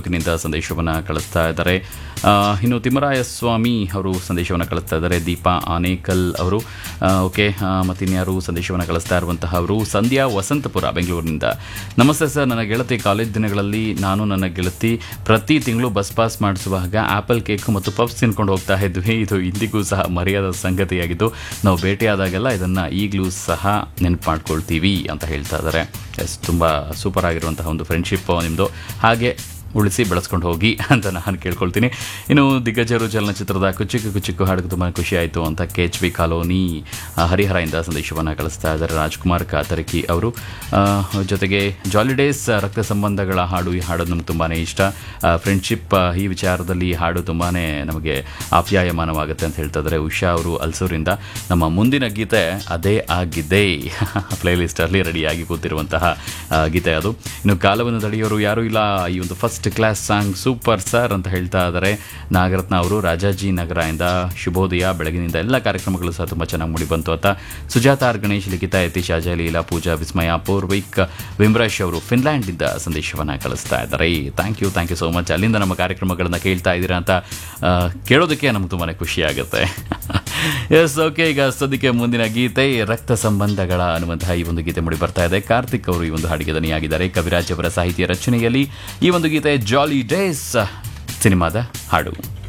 ತಾಲೂಕಿನಿಂದ ಸಂದೇಶವನ್ನು ಕಳಿಸ್ತಾ ಇದ್ದಾರೆ ಆ, ಇನ್ನು ತಿಮ್ಮರಾಯ ಸ್ವಾಮಿ ಅವರು ಸಂದೇಶವನ್ನು ಕಳಿಸ್ತಾ ಇದ್ದಾರೆ ದೀಪಾ ಆನೇಕಲ್ ಅವರು ಆ, ಓಕೆ ಆ, ಮತ್ತಿನ್ಯಾರು ಸಂದೇಶವನ್ನು ಕಳಿಸ್ತಾ ಇರುವಂತಹ ಅವರು ಸಂಧ್ಯಾ ವಸಂತಪುರ ಬೆಂಗಳೂರಿನಿಂದ ನಮಸ್ತೆ ಸರ್ ನನ್ನ ಗೆಳತಿ ಕಾಲೇಜ್ ದಿನಗಳಲ್ಲಿ ನಾನು ನನ್ನ ಗೆಳತಿ ಪ್ರತಿ ತಿಂಗಳು ಬಸ್ ಪಾಸ್ ಮಾಡಿಸುವಾಗ ಆಪಲ್ ಕೇಕ್ ಮತ್ತು ಪಫ್ಸ್ ತಿನ್ಕೊಂಡು ಹೋಗ್ತಾ ಇದ್ವಿ ಇದು ಇಂದಿಗೂ ಸಹ ಮರೆಯಾದ ಸಂಗತಿಯಾಗಿದ್ದು ನಾವು ಭೇಟಿಯಾದಾಗೆಲ್ಲ ಇದನ್ನು ಈಗಲೂ ಸಹ ನೆನಪು ಮಾಡ್ಕೊಳ್ತೀವಿ ಅಂತ ಹೇಳ್ತಾ ಇದ್ದಾರೆ ಎಸ್ ತುಂಬ ಸೂಪರ್ ಆಗಿರುವಂತಹ ಒಂದು ಫ್ರೆಂಡ್ಶಿಪ್ ನಿಮ್ಮದು ಹಾಗೆ ಉಳಿಸಿ ಬೆಳೆಸ್ಕೊಂಡು ಹೋಗಿ ಅಂತ ನಾನು ಕೇಳ್ಕೊಳ್ತೀನಿ ಇನ್ನು ದಿಗ್ಗಜರು ಚಲನಚಿತ್ರದ ಕುಚಿಕ್ಕು ಕುಚಿಕ್ಕು ಹಾಡಿಗೆ ತುಂಬ ಖುಷಿ ಆಯಿತು ಅಂತ ಕೆ ಎಚ್ ಬಿ ಕಾಲೋನಿ ಆ, ಹರಿಹರದಿಂದ ಸಂದೇಶವನ್ನು ಕಳಿಸ್ತಾ ಇದ್ದಾರೆ ರಾಜ್ಕುಮಾರ್ ಕಾತರಕಿ ಅವರು ಆ, ಜೊತೆಗೆ ಜಾಲಿಡೇಸ್ ರಕ್ತ ಸಂಬಂಧಗಳ ಹಾಡು ಈ ಹಾಡು ನಮ್ಗೆ ತುಂಬಾ ಇಷ್ಟ ಫ್ರೆಂಡ್ಶಿಪ್ ಈ ವಿಚಾರದಲ್ಲಿ ಈ ಹಾಡು ತುಂಬಾ ನಮಗೆ ಆಪ್ಯಾಯಮಾನವಾಗುತ್ತೆ ಅಂತ ಹೇಳ್ತಾ ಇದ್ದಾರೆ ಉಷಾ ಅವರು ಅಲ್ಸೂರಿಂದ ನಮ್ಮ ಮುಂದಿನ ಗೀತೆ ಅದೇ ಆಗಿದೆ ಪ್ಲೇಲಿಸ್ಟಲ್ಲಿ ರೆಡಿಯಾಗಿ ಕೂತಿರುವಂತಹ ಆ, ಗೀತೆ ಅದು ಇನ್ನು ಕಾಲವನ್ನು ತಡೆಯೋರು ಯಾರೂ ಇಲ್ಲ ಈ ಒಂದು first class song super sir ಅಂತ ಹೇಳ್ತಾ ಇದ್ದಾರೆ ನಾಗರತ್ನ ಅವರು ರಾಜಾಜಿ ನಗರದಿಂದ ಶುಭೋದಯ ಬೆಳಗಿನಿಂದ ಎಲ್ಲ ಕಾರ್ಯಕ್ರಮಗಳು ಸಹ ತುಂಬ ಚೆನ್ನಾಗಿ ಮೂಡಿ ಬಂತು ಅಂತ ಸುಜಾತ ಆರ್ ಗಣೇಶ್ ಲಿಖಿತ ಯತೀಶ್ ಅಜಯ್ ಲೀಲಾ ಪೂಜಾ ವಿಸ್ಮಯ ಪೂರ್ವಿಕ್ ವಿಮ್ರಾಶ್ ಅವರು ಫಿನ್ಲ್ಯಾಂಡಿಂದ ಸಂದೇಶವನ್ನು ಕಳಿಸ್ತಾ ಇದ್ದಾರೆ thank you thank you so much ಅಲ್ಲಿಂದ ನಮ್ಮ ಕಾರ್ಯಕ್ರಮಗಳನ್ನು ಕೇಳ್ತಾ ಇದ್ದೀರಾ ಅಂತ ಆ, ಕೇಳೋದಕ್ಕೆ ನಮ್ಗೆ ತುಂಬಾ ಖುಷಿ ಆಗುತ್ತೆ ಎಸ್ ಓಕೆ ಈಗ ಸದ್ಯಕ್ಕೆ ಮುಂದಿನ ಗೀತೆ ರಕ್ತ ಸಂಬಂಧಗಳ ಅನ್ನುವಂತಹ ಈ ಒಂದು ಗೀತೆ ಮೂಡಿ ಬರ್ತಾ ಇದೆ ಕಾರ್ತಿಕ್ ಅವರು ಈ ಒಂದು ಹಾಡಿಗೆ ದನಿಯಾಗಿದ್ದಾರೆ ಕವಿರಾಜ್ ಅವರ ಸಾಹಿತ್ಯ ರಚನೆಯಲ್ಲಿ ಈ ಒಂದು ಗೀತೆ ಜಾಲಿ ಡೇಸ್ ಸಿನಿಮಾದ ಹಾಡು